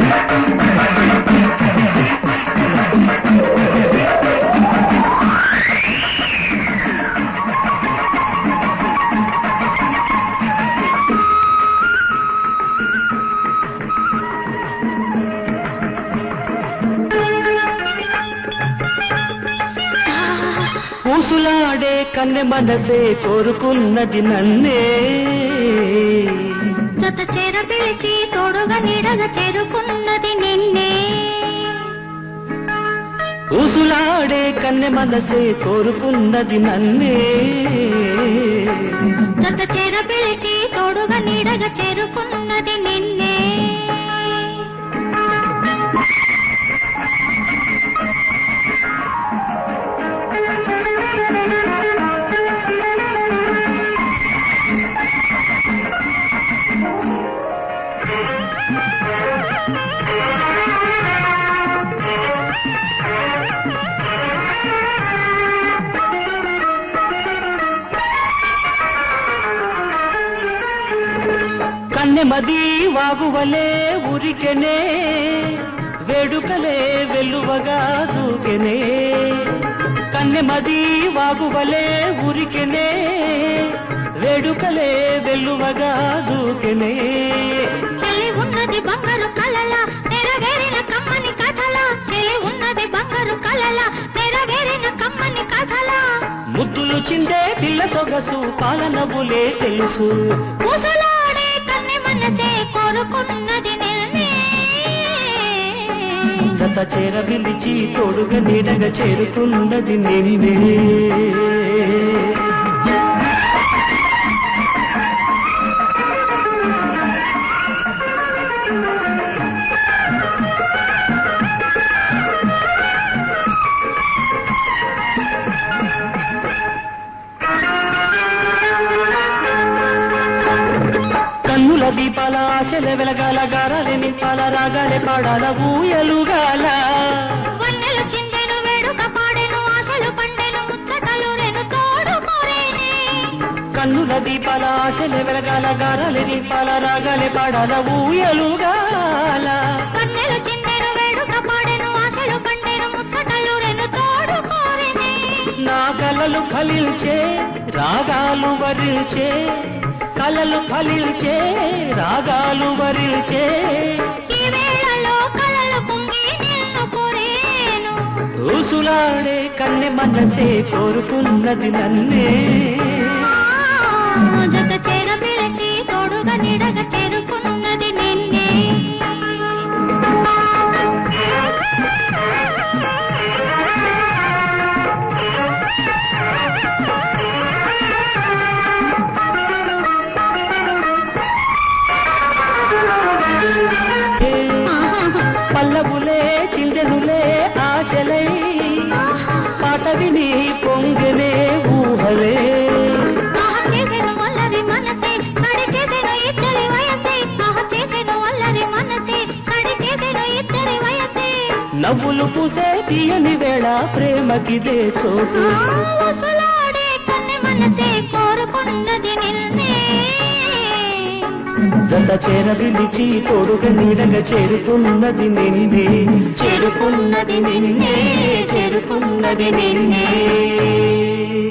ఊసులాడే కన్నె మనసే కోరుకున్నది నన్నే జత చేర పిలిచి తోడుగా నీడగా చేరుకున్నది నిన్నే ఊసులాడే కన్నె మనసే కోరుకున్నది నన్నే జత చేర పిలిచి తోడుగా నీడగా చేరుకున్నది నిన్నే కన్నెమది వాగువలే ఉరికెనే వేడుకలే వెల్లువగా దూకెనే కన్నెమది వాగువలే ఉరికెనే వేడుకలే వెల్లువగా దూకెనే చెలి ఉన్నది బంగారు కలల నెరవేరిన కమ్మని కథల చెలి ఉన్నది బంగారు కలల నెరవేరిన కమ్మని కథల ముద్దులు చిందే పిల్ల సొగసు పాలనవులే తెలుసు ఊసలాడే కన్నె మనసే కోరుకున్నది నిన్నే జత చేర పిలిచి తోడుగా నీడగా చేరుకున్నది నిన్నే కన్నుల దీపాల ఆశల వెలగాల గారాలే నింపాల రాగాలే పాడాల ఊయలుగాల వన్నెలు చిందెను వేడుక పాడెను ఆశలు పండెను ముచ్చటలు రెను తోడు కోరేనే కన్నుల దీపాల ఆశల వెలగాల గారాలే నింపాల రాగాలే పాడాల ఊయలుగాల కన్నెలు చిందెను వేడుక పాడెను ఆశలు పండెను ముచ్చటలు రెను తోడు కోరేనే నా కలలు ఫలించే రాగాలు వరిల్చే కలలు ఫలించే రాగాలు వరిల్చే ఈ వేళలో కలలు పొంగి నిన్ను కోరేను ఊసులాడే కన్నె మనసే కోరుకున్నది నన్నే ఆ, జత చేర పిలిచి తోడుగా నీడగా చేరుకున్నది నిన్నే పల్లవులే చిందెనులే ఆశలై పాట విని పొంగనే ఊహలే ఆహ చేసెను అల్లరి మనసే కడి చేసెను ఇద్దరి వయసే ఆహ చేసెను అల్లరి మనసే కడి చేసెను ఇద్దరి వయసే నవ్వులు పూసే తీయని వేళ ప్రేమకిదే చోటు ఆ ఊసలాడే కన్నె మనసే కోరుకున్నది నిన్నే జత చేర పిలిచి తోడుగా నీడగా చేరుకున్నది నిన్నే చేరుకున్నది నిన్నే చేరుకున్నది నిన్నే